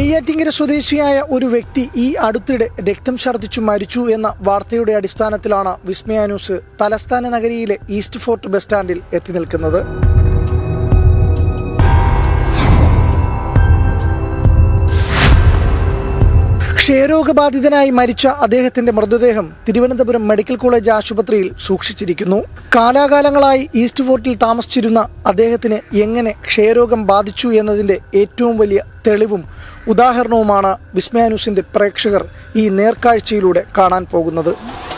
നെയ്യാറ്റിങ്കര സ്വദേശിയായ ഒരു വ്യക്തി ഈ അടുത്തിടെ രക്തം ഛർദ്ദിച്ചു മരിച്ചു എന്ന വാർത്തയുടെ അടിസ്ഥാനത്തിലാണ് വിസ്മയ ന്യൂസ് തലസ്ഥാന നഗരിയിലെ ഈസ്റ്റ് ഫോർട്ട് ബസ് സ്റ്റാൻഡിൽ എത്തി നിൽക്കുന്നത് ക്ഷയരോഗബാധിതനായി മരിച്ച അദ്ദേഹത്തിന്റെ മൃതദേഹം തിരുവനന്തപുരം മെഡിക്കൽ കോളേജ് ആശുപത്രിയിൽ സൂക്ഷിച്ചിരിക്കുന്നു കാലാകാലങ്ങളായി ഈസ്റ്റ് ഫോർട്ടിൽ താമസിച്ചിരുന്ന അദ്ദേഹത്തിന് എങ്ങനെ ക്ഷയരോഗം ബാധിച്ചു എന്നതിന്റെ ഏറ്റവും വലിയ തെളിവും ഉദാഹരണവുമാണ് വിസ്മയ ന്യൂസിന്റെ പ്രേക്ഷകർ ഈ നേർക്കാഴ്ചയിലൂടെ കാണാൻ പോകുന്നത്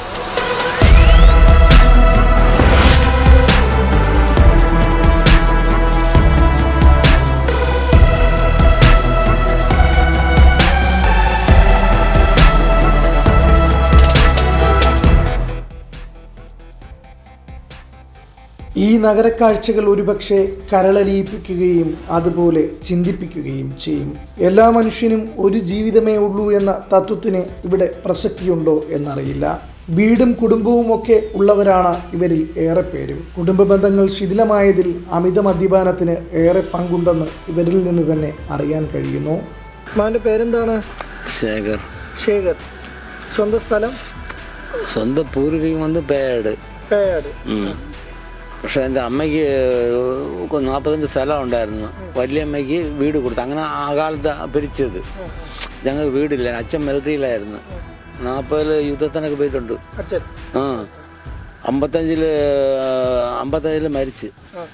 ഈ നഗരക്കാഴ്ചകൾ ഒരുപക്ഷെ കരളലിയിപ്പിക്കുകയും അതുപോലെ ചിന്തിപ്പിക്കുകയും ചെയ്യും എല്ലാ മനുഷ്യനും ഒരു ജീവിതമേ ഉള്ളൂ എന്ന തത്വത്തിന് ഇവിടെ പ്രസക്തിയുണ്ടോ എന്നറിയില്ല വീടും കുടുംബവും ഒക്കെ ഉള്ളവരാണ് ഇവരിൽ ഏറെ പേരും കുടുംബ ബന്ധങ്ങൾ ശിഥിലമായതിൽ അമിത മദ്യപാനത്തിന് ഏറെ പങ്കുണ്ടെന്ന് ഇവരിൽ നിന്ന് തന്നെ അറിയാൻ കഴിയുന്നു മാൻ്റെ പേരെന്താണ് ശേഖർ ശേഖർ സ്വന്തം സ്ഥലം സ്വന്തം പൂർവികം വന്ന് പേയാട് പേയാട് ഉം. പക്ഷെ എൻ്റെ അമ്മയ്ക്ക് നാൽപ്പത്തഞ്ച് സ്ഥലം ഉണ്ടായിരുന്നു വലിയമ്മയ്ക്ക് വീട് കൊടുത്തു അങ്ങനെ ആ കാലത്ത് പിരിച്ചത് ഞങ്ങൾക്ക് വീടില്ല അച്ഛൻ മിലിറ്ററിയിലായിരുന്നു നാൽപ്പതിൽ യുദ്ധത്തിനൊക്കെ പോയിട്ടുണ്ട് അച്ഛൻ ആ അമ്പത്തഞ്ചില് അമ്പത്തഞ്ചില് മരിച്ച്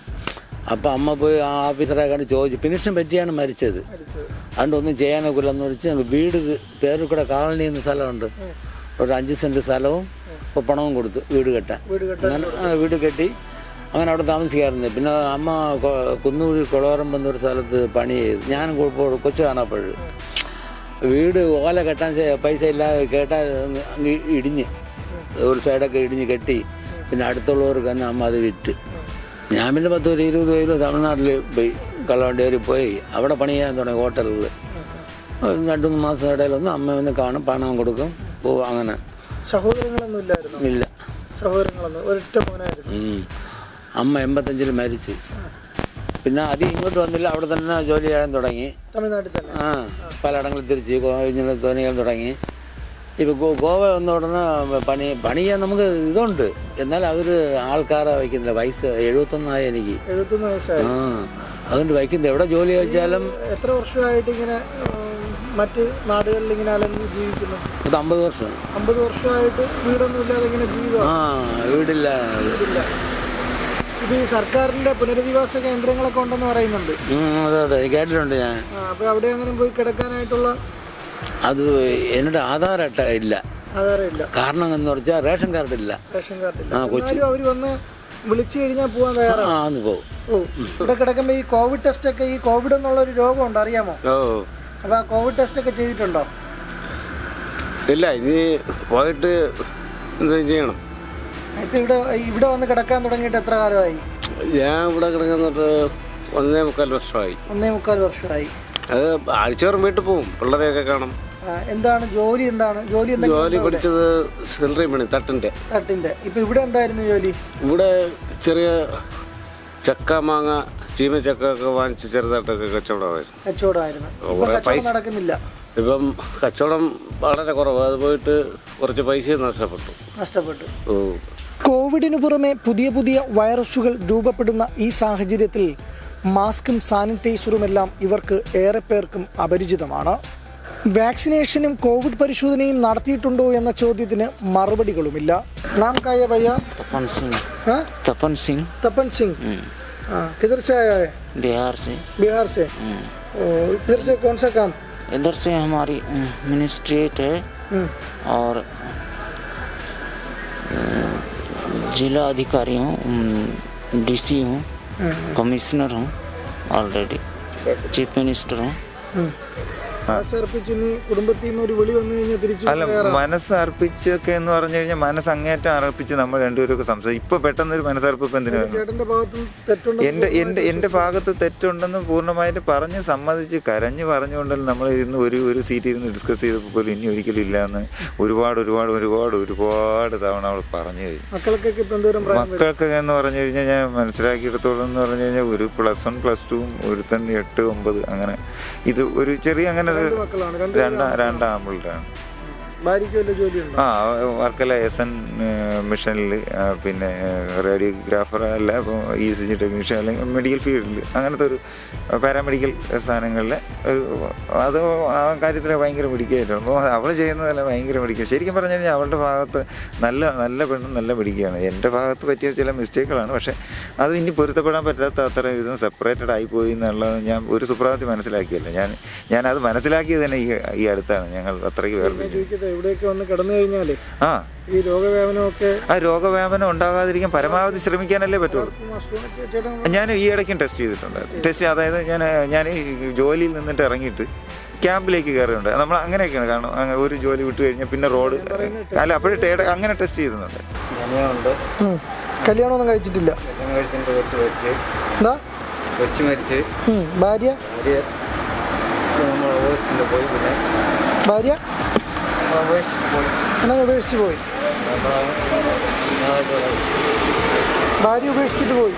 അപ്പം അമ്മ പോയി ആ ഓഫീസറെ കണ്ട് ചോദിച്ചു പെൻഷൻ പറ്റിയാണ് മരിച്ചത് അതുകൊണ്ട് ഒന്നും ചെയ്യാനൊക്കില്ലെന്ന് വെച്ച് ഞങ്ങൾ വീട് പേരുകൂടെ കാളനി എന്ന സ്ഥലമുണ്ട് ഒരു അഞ്ച് സെൻറ്റ് സ്ഥലവും ഇപ്പൊ പണവും കൊടുത്തു വീട് കെട്ടാൻ വീട് അങ്ങനെ ആ, വീട് കെട്ടി അങ്ങനെ അവിടെ താമസിക്കാറുണ്ട് പിന്നെ അമ്മ കൊ- കുന്നുകുഴി കുളവറമ്പ് എന്നൊരു സ്ഥലത്ത് പണി ചെയ്തു ഞാൻ കൊ- കൊച്ചു കാണപ്പോഴ് വീട് ഓല കെട്ടാൻ ചെ- പൈസ ഇല്ലാതെ കേട്ടാൽ അങ്ങ് അങ്ങ് ഇടിഞ്ഞ് ഒരു സൈഡൊക്കെ ഇടിഞ്ഞ് കെട്ടി പിന്നെ അടുത്തുള്ളവർക്ക് തന്നെ അമ്മ അത് വിറ്റ് ഞാൻ പിന്നെ പത്ത് ഒരു ഇരുപത് പേര് തമിഴ്നാട്ടിൽ പോയി കള്ളവണ്ടിയേരി പോയി അവിടെ പണി ചെയ്യാൻ തുടങ്ങി ഹോട്ടലിൽ രണ്ടു മൂന്ന് മാസം ഇടയിലൊന്നും അമ്മ ഒന്ന് കാണും പണം കൊടുക്കും പോവും അങ്ങനെ സഹോദരങ്ങളൊന്നും ഇല്ലായിരുന്നു ഇല്ല സഹോദരങ്ങളൊന്നും ഒരൊറ്റ മോനായിരുന്നു ഉം. അമ്മ എൺപത്തഞ്ചിൽ മരിച്ച് പിന്നെ അത് ഇങ്ങോട്ട് വന്നില്ല അവിടെ തന്നെ ജോലി ചെയ്യാൻ തുടങ്ങി തമിഴ്നാട്ടിൽ തന്നെ ആ പലയിടങ്ങളിൽ തിരിച്ച് ഇങ്ങനെ തോന്നിയാൽ തുടങ്ങി ഇപ്പൊ ഗോ- ഗോവ വന്ന ഉടനെ പണി പണി ചെയ്യാൻ നമുക്ക് ഇതുണ്ട് എന്നാൽ അവര് ആൾക്കാരെ വയ്ക്കുന്നില്ല വയസ്സ് എഴുപത്തൊന്നായി എനിക്ക് എഴുപത്തൊന്ന് വയസ്സായി ആ അതുകൊണ്ട് വയ്ക്കുന്നത് എവിടെ ജോലി ചോദിച്ചാലും എത്ര വർഷമായിട്ട് ഇങ്ങനെ ഉം, മറ്റ് നാടുകളിൽ ഇങ്ങനെ അലഞ്ഞ് ജീവിക്കുന്നു ഇത് അമ്പത് വർഷം അമ്പത് വർഷമായിട്ട് വീടൊന്നും ഇല്ലാതെ ഇങ്ങനെ ജീവിതം ആ വീടില്ല ഇല്ല ഇത് ഈ സർക്കാരിന്റെ പുനരധിവാസ കേന്ദ്രങ്ങളൊക്കെ ഉണ്ടെന്ന് പറയുന്നുണ്ട് ഉം, അതെ അതെ കേട്ടിട്ടുണ്ട് ഞാൻ ആ, അപ്പൊ അവിടെ അങ്ങനെ പോയി കിടക്കാനായിട്ടുള്ള അത് എന്നോട് ആധാർ അട്ട ഇല്ല ആധാരമില്ല കാരണം എന്ന് വെച്ചാൽ റേഷൻ കാർഡ് ഇല്ല റേഷൻ കാർഡില്ല ആ, കൊച്ചി. എന്നാലും അവർ വന്ന് വിളിച്ചു കഴിഞ്ഞാൽ പോകാൻ തയ്യാറാണ് ആ ഒന്ന് പോകും ഓ ഇവിടെ കിടക്കുമ്പോൾ ഈ കോവിഡ് ടെസ്റ്റ് ഒക്കെ ഈ കോവിഡ് എന്നുള്ള ഒരു രോഗമുണ്ട് അറിയാമോ ഓ അപ്പൊ ആ കോവിഡ് ടെസ്റ്റ് ഒക്കെ ചെയ്തിട്ടുണ്ടോ ഇല്ല ഇത് പോയിട്ട് എന്ത് ചെയ്യണം ഇപ്പൊ ഇവിടെ ഇവിടെ വന്ന് കിടക്കാൻ തുടങ്ങിയിട്ട് എത്ര കാലമായി ഞാൻ ഇവിടെ കിടക്കുന്നിട്ട് ഒന്നേ മുക്കാൽ വർഷമായി ഒന്നേ മുക്കാൽ വർഷമായി അത് ആഴ്ചവരും വീട്ടിൽ പോവും പിള്ളേരെയൊക്കെ കാണും ആ, എന്താണ് ജോലി എന്താണ് ജോലി എന്തെങ്കിലും ജോലി പഠിച്ചത് സിലറി പണി തട്ടിൻ്റെ തട്ടിന്റെ ഇപ്പൊ ഇവിടെ എന്തായിരുന്നു ജോലി ഇവിടെ ചെറിയ ചക്ക മാങ്ങ ചീമച്ചക്ക ഒക്കെ വാങ്ങിച്ച് ചെറുതായിട്ടൊക്കെ കച്ചവടമായിരുന്നു കച്ചവടമായിരുന്നു ഇപ്പൊ കുറെ കച്ചവടം പൈസ- നടക്കുന്നില്ല ഇപ്പം കച്ചവടം വളരെ കുറവ് അത് പോയിട്ട് കുറച്ച് പൈസയും നഷ്ടപ്പെട്ടു നഷ്ടപ്പെട്ടു ഓ കോവിഡിനു പുറമെ പുതിയ പുതിയ വൈറസുകൾ രൂപപ്പെടുന്ന ഈ സാഹചര്യത്തിൽ മാസ്കും സാനിറ്റൈസറുമെല്ലാം ഇവർക്ക് ഏറെ പേർക്കും അപരിചിതമാണ് വാക്സിനേഷനും കോവിഡ് പരിശോധനയും നടത്തിയിട്ടുണ്ടോ എന്ന ചോദ്യത്തിന് മറുപടികളുമില്ല നാം കായ ഭയ്യ तपन सिंह हाँ? तपन सिंह तपन सिंह हाँ किधर से आया है बिहार से बिहार से ओ, इधर से कौन सा काम इधर से हमारी मिनिस्ट्रेट है हम्म, और अ, जिला अधिकारी हूँ डीसी हूँ कमिश्नर हूँ ऑलरेडी चीफ मिनिस्टर हूँ हम्म. മനസ്സർപ്പിച്ച് ഇനി കുടുംബത്തിൽ നിന്ന് ഒരു വിളി വന്നു കഴിഞ്ഞാൽ തിരിച്ചു അല്ല മനസ്സ് അർപ്പിച്ചൊക്കെ എന്ന് പറഞ്ഞു കഴിഞ്ഞാൽ മനസ്സ് അങ്ങേറ്റം അർപ്പിച്ച് നമ്മൾ രണ്ടുപേരൊക്കെ സംസാരിക്കും ഇപ്പൊ പെട്ടെന്ന് ഒരു മനസ്സർപ്പിപ്പ് എന്തിനാ ചേട്ടന്റെ ഭാഗത്തും തെറ്റുണ്ട് എന്റെ എന്റെ എന്റെ ഭാഗത്ത് തെറ്റുണ്ടെന്ന് പൂർണ്ണമായിട്ട് പറഞ്ഞ് സമ്മതിച്ച് കരഞ്ഞു പറഞ്ഞുകൊണ്ടല്ല നമ്മൾ ഇരുന്ന് ഒരു ഒരു സീറ്റ് ഇരുന്ന് ഡിസ്കസ് ചെയ്തപ്പോൾ പോലും ഇനി ഒരിക്കലും ഇല്ല എന്ന് ഒരുപാട് ഒരുപാട് ഒരുപാട് ഒരുപാട് തവണ അവൾ പറഞ്ഞു കഴിഞ്ഞു മക്കൾക്കൊക്കെ ഇപ്പൊ എന്തോരം പ്രായം വരും? മക്കൾക്ക് എന്ന് പറഞ്ഞു കഴിഞ്ഞാൽ ഞാൻ മനസ്സിലാക്കിയെടുത്തോളം എന്ന് പറഞ്ഞു കഴിഞ്ഞാൽ ഒരു പ്ലസ് വൺ പ്ലസ് ടുവും ഒരുത്തൻ എട്ട് ഒമ്പത് അങ്ങനെ ഇത് ഒരു ചെറിയ അങ്ങനെ രണ്ട് മക്കളാണ് രണ്ട് രണ്ടാ രണ്ടാമ്പിളരാണ് ഭാര്യയ്ക്ക് വല്ല ജോലിയുണ്ടോ ആ വർക്കല എസ് എൻ മിഷനിൽ പിന്നെ റേഡിയോഗ്രാഫർ അല്ല ഇ സി ജി ടെക്നീഷ്യൻ അല്ലെങ്കിൽ മെഡിക്കൽ ഫീൽഡിൽ അങ്ങനത്തെ ഒരു പാരാമെഡിക്കൽ സാധനങ്ങളിൽ ഒരു അത് ആ കാര്യത്തിൽ ഭയങ്കര മിടിക്കുകയായിരുന്നു അവൾ ചെയ്യുന്നതല്ല ഭയങ്കര മിടിക്കുക ശരിക്കും പറഞ്ഞു കഴിഞ്ഞാൽ അവളുടെ ഭാഗത്ത് നല്ല നല്ല പെണ്ണും നല്ല മിടിക്കുകയാണ് എൻ്റെ ഭാഗത്ത് പറ്റിയ ചില മിസ്റ്റേക്കുകളാണ് പക്ഷേ അത് ഇനി പൊരുത്തപ്പെടാൻ പറ്റാത്ത അത്ര ഇതും സെപ്പറേറ്റഡ് ആയിപ്പോയി എന്നുള്ളത് ഞാൻ ഒരു സുപ്രഭാതത്തിൽ മനസ്സിലാക്കിയല്ല ഞാൻ ഞാൻ അത് മനസ്സിലാക്കിയത് തന്നെ ഈ ഈ അടുത്താണ് ഞങ്ങൾ അത്രയ്ക്ക് വേർപിരിഞ്ഞു ചോദിക്കട്ടെ ഇവിടെയൊക്കെ വന്ന് കിടന്നു കഴിഞ്ഞാലേ ആ ഈ രോഗവ്യാപനമൊക്കെ ആ രോഗവ്യാപനം ഉണ്ടാകാതിരിക്കാൻ പരമാവധി ശ്രമിക്കാനല്ലേ പറ്റുള്ളൂ അസുഖമൊക്കെ ചേട്ടൻ ഞാൻ ഈ ഇടയ്ക്കും ടെസ്റ്റ് ചെയ്തിട്ടുണ്ട് ടെസ്റ്റ് അതായത് ഞാൻ ഞാൻ ഈ ജോലിയിൽ നിന്നിട്ട് ഇറങ്ങിയിട്ട് ക്യാമ്പിലേക്ക് കയറിയുണ്ട് നമ്മൾ അങ്ങനെയൊക്കെയാണ് കാരണം അങ്ങനെ ഒരു ജോലി വിട്ട് കഴിഞ്ഞാൽ പിന്നെ റോഡ് അല്ല അപ്പോഴും ടേഡ് അങ്ങനെ ടെസ്റ്റ് ചെയ്യുന്നുണ്ട് അനിയുണ്ട് ഉം. കല്യാണമൊന്നും കഴിച്ചിട്ടില്ല കല്യാണം കഴിച്ചിട്ട് കൊച്ചു മരിച്ച് എന്താ കൊച്ചു മരിച്ച് ഉം. ഭാര്യ ഭാര്യ നമ്മൾ ഹോസ്പിറ്റലിൽ പോയി പിന്നെ ഭാര്യ ഉപേക്ഷിച്ച് പോയി എന്നാ ഉപേക്ഷിച്ച് പോയി ഭാര്യ ഉപേക്ഷിച്ചിട്ട് പോയി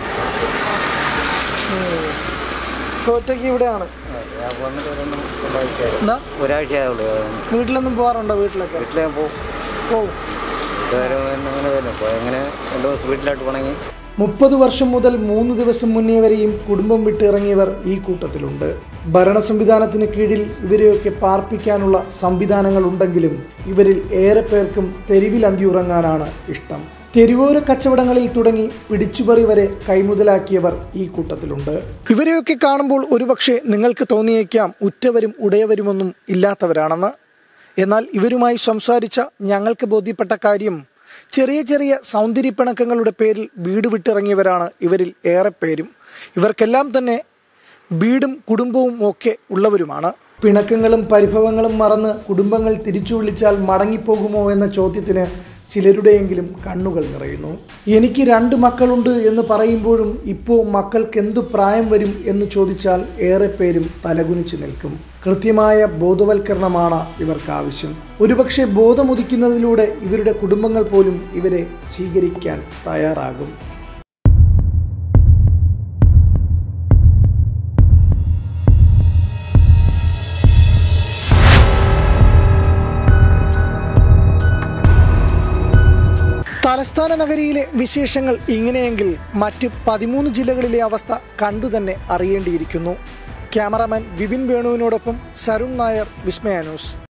ഉം. ഇപ്പൊ ഒറ്റയ്ക്ക് ഇവിടെയാണ് വന്നിട്ട് ഒരു ഒരാഴ്ചയായി എന്താ ഒരാഴ്ചയായുള്ളൂ വീട്ടിലൊന്നും പോകാറുണ്ടോ വീട്ടിലൊക്കെ വീട്ടിലേ പോകും പോവും ഇതുവരെ അങ്ങനെ വരും അപ്പോൾ എങ്ങനെ രണ്ട് ദിവസം വീട്ടിലോട്ട് പോകണമെങ്കിൽ മുപ്പത് വർഷം മുതൽ മൂന്ന് ദിവസം മുന്നേ വരെയും കുടുംബം വിട്ടിറങ്ങിയവർ ഈ കൂട്ടത്തിലുണ്ട് ഭരണ സംവിധാനത്തിന് കീഴിൽ ഇവരെയൊക്കെ പാർപ്പിക്കാനുള്ള സംവിധാനങ്ങൾ ഉണ്ടെങ്കിലും ഇവരിൽ ഏറെ പേർക്കും തെരുവിൽ അന്തിയുറങ്ങാനാണ് ഇഷ്ടം തെരുവോര കച്ചവടങ്ങളിൽ തുടങ്ങി പിടിച്ചുപറി വരെ കൈമുതലാക്കിയവർ ഈ കൂട്ടത്തിലുണ്ട് ഇവരെയൊക്കെ കാണുമ്പോൾ ഒരുപക്ഷെ നിങ്ങൾക്ക് തോന്നിയേക്കാം ഉറ്റവരും ഉടയവരുമൊന്നും ഇല്ലാത്തവരാണെന്ന് എന്നാൽ ഇവരുമായി സംസാരിച്ച ഞങ്ങൾക്ക് ബോധ്യപ്പെട്ട കാര്യം ചെറിയ ചെറിയ സൗന്ദര്യപ്പിണക്കങ്ങളുടെ പേരിൽ വീട് വിട്ടിറങ്ങിയവരാണ് ഇവരിൽ ഏറെ പേരും ഇവർക്കെല്ലാം തന്നെ വീടും കുടുംബവും ഒക്കെ ഉള്ളവരുമാണ് പിണക്കങ്ങളും പരിഭവങ്ങളും മറന്ന് കുടുംബങ്ങൾ തിരിച്ചു വിളിച്ചാൽ മടങ്ങിപ്പോകുമോ എന്ന ചോദ്യത്തിന് ചിലരുടെയെങ്കിലും കണ്ണുകൾ നിറയുന്നു എനിക്ക് രണ്ട് മക്കളുണ്ട് എന്ന് പറയുമ്പോഴും ഇപ്പോൾ മക്കൾക്ക് എന്തു പ്രായം വരും എന്ന് ചോദിച്ചാൽ ഏറെ പേരും തലകുനിച്ച് നിൽക്കും കൃത്യമായ ബോധവൽക്കരണമാണ് ഇവർക്ക് ആവശ്യം ഒരുപക്ഷെ ബോധമുദിക്കുന്നതിലൂടെ ഇവരുടെ കുടുംബങ്ങൾ പോലും ഇവരെ സ്വീകരിക്കാൻ തയ്യാറാകും തലസ്ഥാന നഗരിയിലെ വിശേഷങ്ങൾ ഇങ്ങനെയെങ്കിൽ മറ്റ് പതിമൂന്ന് ജില്ലകളിലെ അവസ്ഥ കണ്ടുതന്നെ അറിയേണ്ടിയിരിക്കുന്നു ക്യാമറാമാൻ വിപിൻ വേണുവിനോടൊപ്പം സരുൺ നായർ വിസ്മയ ന്യൂസ്